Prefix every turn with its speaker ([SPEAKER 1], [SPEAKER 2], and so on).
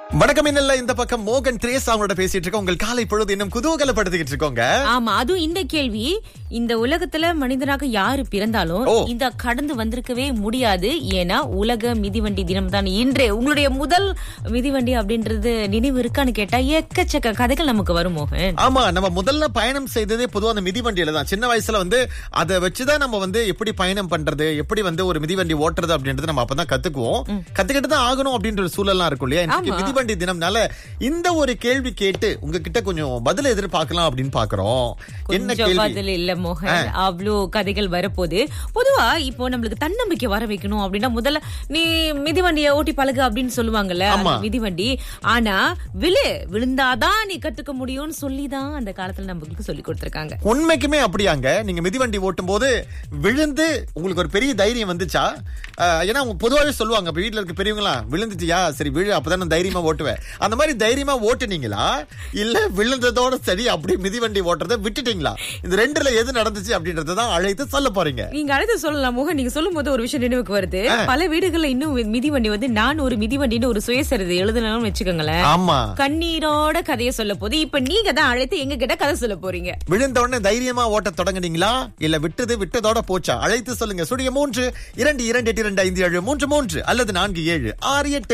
[SPEAKER 1] வணக்கம் இன்னல்ல இந்த பக்கம் மோகன் திரேஸ் அவங்களோட பேசிட்டு இருக்கோம் உங்கள் காலை பொழுது இன்னும் குதூகலப்படுத்திக்கிட்டு இருக்கோங்க
[SPEAKER 2] ஆமா அதுவும் இந்த கேள்வி இந்த உலகத்துல மனிதனாக யாரு பிறந்தாலும்
[SPEAKER 1] ஓ.
[SPEAKER 2] இந்த கடந்து வந்திருக்கவே முடியாது ஏன்னா உலக மிதிவண்டி தினம் தான் இன்று உங்களுடைய முதல் மிதிவண்டி அப்படின்றது நினைவு இருக்கான்னு கேட்டா எக்கச்சக்க கதைகள் நமக்கு வரும் மோகன்
[SPEAKER 1] ஆமா நம்ம முதல்ல பயணம் செய்ததே பொதுவா அந்த மிதிவண்டியில தான் சின்ன வயசுல வந்து அதை வச்சுதான் நம்ம வந்து எப்படி பயணம் பண்றது எப்படி வந்து ஒரு மிதிவண்டி ஓட்டுறது அப்படின்றது நம்ம அப்பதான் கத்துக்குவோம் கத்துக்கிட்டு தான் ஆகணும் அப்படின்ற ஒரு சூழல்லாம் இருக்கும் இல்லையா இன்னைக்கு
[SPEAKER 2] ஆமா.
[SPEAKER 1] மிதிவண்டி தினம்னால இந்த ஒரு கேள்வி கேட்டு உங்ககிட்ட கொஞ்சம் பதில் எதிர்பார்க்கலாம் அப்படின்னு பாக்குறோம் என்ன
[SPEAKER 2] கொஞ்சம்
[SPEAKER 1] கேள்வி
[SPEAKER 2] பதில் இல்ல மோகன் அவ்வளோ கதைகள் வரப்போகுது பொதுவா இப்போ நம்மளுக்கு தன்னம்பிக்கை வர வைக்கணும் அப்படின்னா முதல்ல நீ மிதிவண்டிய ஓட்டி பழகு அப்படின்னு சொல்லுவாங்கல்ல
[SPEAKER 1] ஆமா.
[SPEAKER 2] அந்த மிதிவண்டி ஆனா விழு விழுந்தாதான் நீ கத்துக்க முடியும்னு சொல்லிதான் அந்த காலத்துல நம்மளுக்கு சொல்லி கொடுத்திருக்காங்க
[SPEAKER 1] உண்மைக்குமே அப்படியாங்க நீங்க மிதிவண்டி ஓட்டும் போது விழுந்து உங்களுக்கு ஒரு பெரிய தைரியம் வந்துச்சா அஹ், ஏன்னா அவங்க பொதுவாகவே சொல்லுவாங்க இப்ப வீட்டுல இருக்க பெரியவங்களா விழுந்துட்டியா சரி விழு அப்பதான் நான் தைரியமா ஓட்டுவேன் அந்த மாதிரி தைரியமா ஓட்டுனீங்களா இல்ல விழுந்ததோட சரி அப்படியே மிதிவண்டி ஓட்டுறதை விட்டுட்டீங்களா இந்த ரெண்டுல எது நடந்துச்சு அப்படின்றத தான் அழைத்து சொல்ல போறீங்க
[SPEAKER 2] நீங்க அடுத்து சொல்லலாம் மோகன் நீங்க சொல்லும் போது ஒரு விஷயம் நினைவுக்கு வருது பல வீடுகள்ல இன்னும் மிதிவண்டி வந்து நான் ஒரு மிதிவண்டின்னு ஒரு சுயசரிதை எழுதணும்னு வச்சுக்கோங்களேன்
[SPEAKER 1] ஆமா
[SPEAKER 2] கண்ணீரோட கதையை சொல்ல போது இப்ப நீங்க தான் அழைத்து எங்க கிட்ட கதை சொல்ல போறீங்க
[SPEAKER 1] விழுந்த உடனே தைரியமா ஓட்ட தொடங்குனீங்களா இல்ல விட்டது விட்டதோட போச்சா அழைத்து சொல்லுங்க சுடிய மூன்று இரண்டு இரண்டு எட்டு இரண்டு ஐந்து ஏழு மூன்று மூன்று அல்லது நான்கு ஏழு ஆறு எட்டு